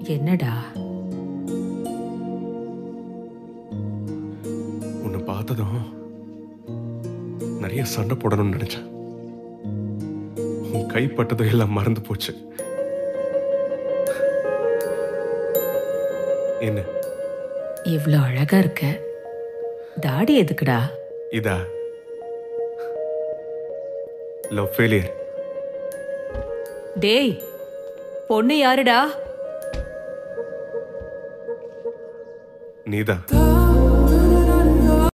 என்னடா உன்னை பார்த்ததும் நிறைய சண்டை போடணும்னு நினைச்சேன் உன் கைப்பட்டதும் எல்லாம் மறந்து போச்சு என்ன இவ்ளோ அழகா இருக்க தாடி எதுக்குடா இதா லவ் ஃபெயிலியர் டேய் பொண்ணு யாருடா நீதான்